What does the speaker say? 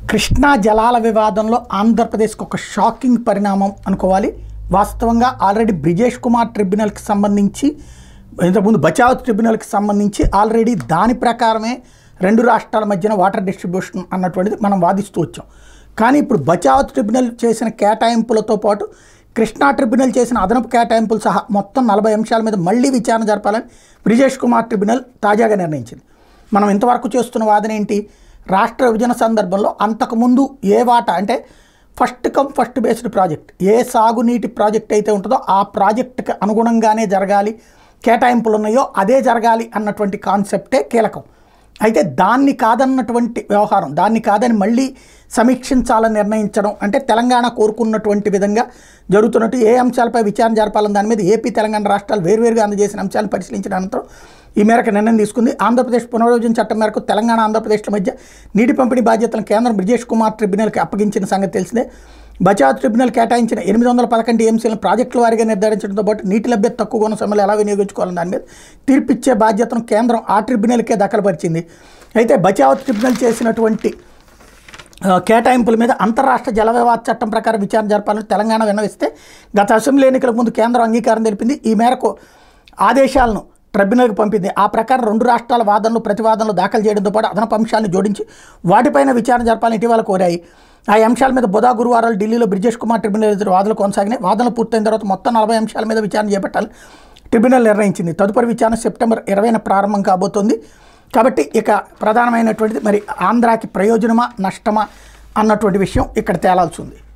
కృష్ణా జలాల వివాదంలో ఆంధ్రప్రదేశ్కి ఒక షాకింగ్ పరిణామం అనుకోవాలి వాస్తవంగా ఆల్రెడీ బ్రిజేష్ కుమార్ ట్రిబ్యునల్కి సంబంధించి ఇంతకుముందు బచావ్ ట్రిబ్యునల్కి సంబంధించి ఆల్రెడీ దాని ప్రకారమే రెండు రాష్ట్రాల మధ్యన వాటర్ డిస్ట్రిబ్యూషన్ అన్నటువంటిది మనం వాదిస్తూ వచ్చాం కానీ ఇప్పుడు బచావ్ ట్రిబ్యునల్ చేసిన కేటాయింపులతో పాటు కృష్ణా ట్రిబ్యునల్ చేసిన అదనపు కేటాయింపులు సహా మొత్తం నలభై అంశాల మీద మళ్ళీ విచారణ జరపాలని బ్రిజేష్ కుమార్ ట్రిబ్యునల్ తాజాగా నిర్ణయించింది మనం ఇంతవరకు చేస్తున్న వాదన ఏంటి రాష్ట్ర విభజన సందర్భంలో అంతకుముందు ఏ వాటా అంటే first come first based project ఏ సాగునీటి ప్రాజెక్ట్ అయితే ఉంటుందో ఆ ప్రాజెక్టుకి అనుగుణంగానే జరగాలి కేటాయింపులు ఉన్నాయో అదే జరగాలి అన్నటువంటి కాన్సెప్టే కీలకం అయితే దాన్ని కాదన్నటువంటి వ్యవహారం దాన్ని కాదని మళ్ళీ సమీక్షించాలని నిర్ణయించడం అంటే తెలంగాణ కోరుకున్నటువంటి విధంగా జరుగుతున్నట్టు ఏ అంశాలపై విచారణ జరపాలని దాని మీద ఏపీ తెలంగాణ రాష్ట్రాలు వేర్వేరుగా అందజేసిన అంశాలను పరిశీలించిన అనంతరం ఈ మేరకు నిర్ణయం తీసుకుంది ఆంధ్రప్రదేశ్ పునర్విభజన చట్టం మేరకు తెలంగాణ ఆంధ్రప్రదేశ్ల మధ్య నీటి పంపిణీ బాధ్యతలను కేంద్రం బ్రిజేష్ కుమార్ ట్రిబ్యునల్కి అప్పగించిన సంగతి తెలిసిందే బచావ్ ట్రిబ్యునల్ కేటాయించిన ఎనిమిది వందల పదకొండు ఎంసీలను ప్రాజెక్టుల వారీగా నిర్ధారించడంతో పాటు నీటి లభ్యత తక్కువ ఉన్న సమయంలో ఎలా వినియోగించుకోవాలని దాని మీద తీర్పిచ్చే బాధ్యతను కేంద్రం ఆ ట్రిబ్యునల్కే దఖలుపరిచింది అయితే బచావ్ ట్రిబ్యునల్ చేసినటువంటి ఆ, కేటాయింపుల మీద అంతరాష్ట్ర జల వివాద చట్టం ప్రకారం విచారణ జరపాలని తెలంగాణ విన్నవిస్తే గత అసెంబ్లీ ఎన్నికల ముందు కేంద్రం అంగీకారం తెలిపింది ఈ మేరకు ఆదేశాలను ట్రిబ్యునల్కి పంపింది ఆ ప్రకారం రెండు రాష్ట్రాల వాదనలు ప్రతివాదనలు దాఖలు చేయడంతో పాటు అదనపు అంశాలను జోడించి వాటిపైన విచారణ జరపాలని ఇటీవల కోరాయి ఆ అంశాల మీద బుధా గురువారాలు ఢిల్లీలో బ్రిజేష్ కుమార్ ట్రిబ్యునల్ ఎదురు వాదనలు కొనసాగినాయి వాదనలు పూర్తయిన తర్వాత మొత్తం నలభై అంశాల మీద విచారణ చేపట్టాలి ట్రిబ్యునల్ నిర్ణయించింది తదుపరి విచారణ సెప్టెంబర్ ఇరవైన ప్రారంభం కాబోతోంది కాబట్టి ఇక ప్రధానమైనటువంటిది మరి ఆంధ్రాకి ప్రయోజనమా నష్టమా అన్నటువంటి విషయం ఇక్కడ తేలాల్సి ఉంది